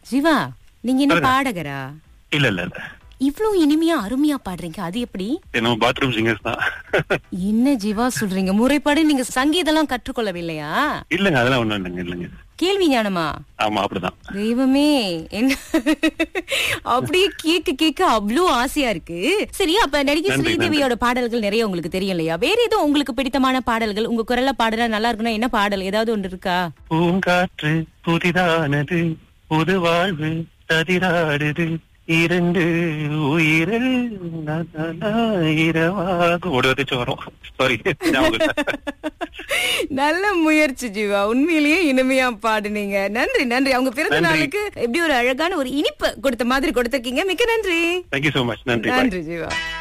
ஜீவா நீங்க என்ன பாடகரா இல்ல இல்ல இல்ல இவ்ளோ இனிமையா அருமையா பாடுறீங்க அது எப்படி இது நம்ம பாத்ரூம் சிங்கர்ஸ் தான் என்ன ஜீவா சொல்றீங்க முறைப்படி நீங்க சங்கீதம்லாம் கற்றுக்கொள்ளவில்லையா இல்லங்க அதெல்லாம் ஒண்ணும் இல்லைங்க இல்லைங்க கேள்வி ஞானமா ஆமா அப்படிதான் தெய்வமே என்ன அப்படியே கேட்க கேட்க அவ்வளோ ஆசையா இருக்கு சரி அப்ப நடிகை நன்றி, ஸ்ரீதேவியோட பாடல்கள் நிறைய உங்களுக்கு தெரியும் இல்லையா வேற எதுவும் உங்களுக்கு பிடித்தமான பாடல்கள் உங்க குரல்ல பாடுறா நல்லா இருக்குன்னா என்ன பாடல் ஏதாவது ஒன்று இருக்கா பூங்காற்று புதிதானது புது வாழ்வு ததிராடுது இரண்டு உயிரில் ந- ந- ந- இரவாக உடச்சு வரும் சாரி நல்ல முயற்சி ஜீவா உண்மையிலேயே இனிமையா பாடுனீங்க நன்றி நன்றி அவங்க பிறந்த நன்றி. நாளுக்கு எப்படி ஒரு அழகான ஒரு இனிப்பு கொடுத்த மாதிரி கொடுத்திருக்கீங்க மிக்க நன்றி தேங்க்யூ சோ மச் நன்றி bye. நன்றி ஜீவா